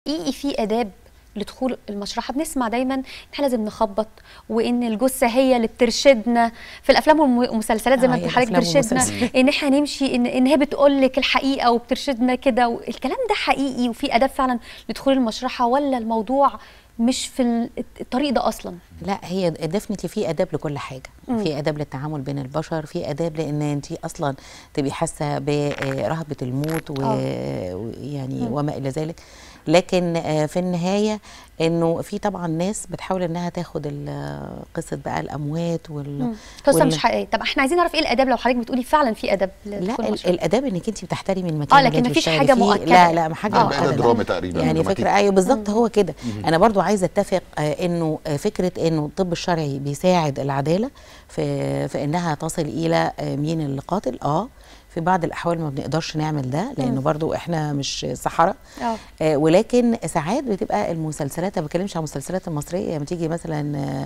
حقيقي في آداب لدخول المشرحة بنسمع دايما ان احنا لازم نخبط وان الجثة هي اللي بترشدنا في الافلام والمسلسلات زي ما آه، انت هي حضرتك الأفلام بترشدنا والمسلسلات. ان احنا نمشي ان, إن هي بتقول لك الحقيقة وبترشدنا كده والكلام ده حقيقي وفي آداب فعلا لدخول المشرحة ولا الموضوع مش في ال- الطريق ده اصلا لا هي ديفنتلي في اداب لكل حاجه مم. في اداب للتعامل بين البشر في اداب لان انت اصلا تبقي حاسه برهبه الموت و- آه. ويعني مم. وما الى ذلك لكن آه، في النهايه انه في طبعا ناس بتحاول انها تاخد ال- قصه بقى الاموات وال مم. قصة وال- مش حقيقية طب احنا عايزين نعرف ايه الآداب لو حضرتك بتقولي فعلا في آداب لا لدخول ال- المشرحة الاداب انك انت بتحترمي المكان اه اللي لكن انت مفيش بتشتغلي حاجة فيه. مؤكدة لا لا ما حاجه آه. مؤكده بقينا لا. درامي تقريبا يعني دراماتيك. فكره ايوه بالظبط هو كده انا برضو عايزه اتفق آه، انه آه، فكره انه الطب الشرعي بيساعد العداله في في انها تصل الى آه، مين القاتل اه في بعض الاحوال ما بنقدرش نعمل ده لانه مم. برضو احنا مش صحراء اه آه، ولكن ساعات بتبقى المسلسلات ما بتكلمش عن المسلسلات المصريه لما تيجي مثلا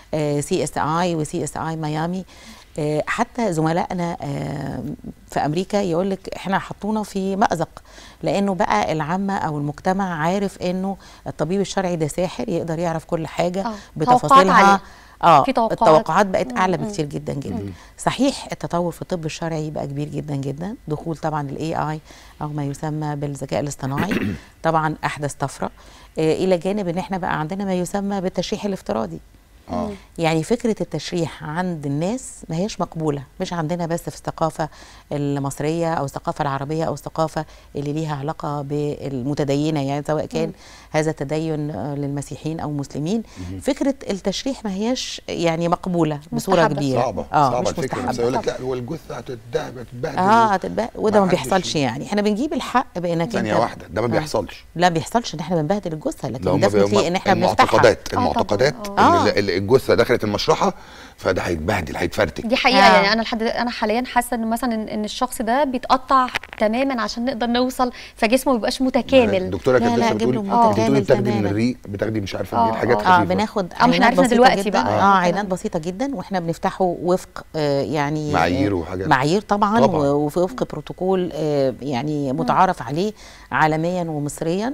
سي اس اي وسي اس اي ميامي آه، حتى زملائنا آه، في امريكا يقول لك احنا حطونا في مازق لانه بقى العامه او المجتمع عارف انه الطبيب الشرعي ده ساحر يقدر يعرف كل حاجه آه. توقعات عالية. بتفاصيلها اه في توقعات. التوقعات بقت مم، اعلى مم. بكتير جدا جدا صحيح التطور في الطب الشرعي بقى كبير جدا جدا دخول طبعا الاي اي او ما يسمى بالذكاء الاصطناعي طبعا احدث طفره آه، الى جانب ان احنا بقى عندنا ما يسمى بالتشريح الافتراضي اه يعني فكرة التشريح عند الناس ما هيش مقبولة مش عندنا بس في الثقافة المصرية أو الثقافة العربية أو الثقافة اللي ليها علاقة بالمتدينة يعني سواء كان هذا التدين آه، للمسيحيين أو مسلمين فكرة التشريح ما هيش يعني مقبولة بصورة مستحبة. كبيرة صعبة آه صعبة مش الفكرة مستحبة بس يقول لك لا هو الجثة هتتدهب هتتبهدل اه هتتبقى وده ما حدش بيحصلش ي- يعني احنا بنجيب الحق بانك ثانية انت واحدة ده ما آه. بيحصلش لا بيحصلش ان احنا بنبهدل الجثه ده لكن هم ده في ان احنا بنفتحها المعتقدات طبعاً. المعتقدات آه. ان ال- الجثة دخلت المشرحة فده هيتبهدل هيتفرتك دي حقيقه آه. يعني انا لحد انا حاليا حاسه ان مثلا ان إن الشخص ده بيتقطع تماما عشان نقدر نوصل فجسمه ما يبقاش متكامل الدكتورة لا، كانت لا، لسه جيب له بتقول متكامل انت بتقولي بتاخدي من تماماً. الريق بتاخدي مش عارفة آه، منين حاجات آه. اه خفيفة بناخد آه، ما احنا عينات عرفنا بسيطة دلوقتي جدا بقى. اه آه. عينات بسيطة جدا واحنا بنفتحه وفق آه يعني معايير آه، وحاجات. معايير طبعا, طبعاً. و- وفي وفق بروتوكول آه يعني متعارف عليه عالميا ومصريا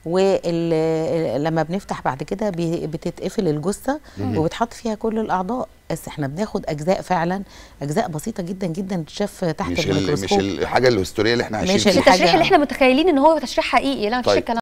ولما بنفتح بعد كده بي- بتتقفل الجثة وبتحط فيها كل الأعضاء بس احنا بناخد أجزاء فعلا أجزاء بسيطة جدا جدا تتشاف تحت مش ال- مش الميكروسكوب الحاجة الهستورية اللي احنا عايشين مش فيها التشريح الحاجة- اللي احنا متخيلين ان هو تشريح حقيقي لا مفيش طيب. الكلام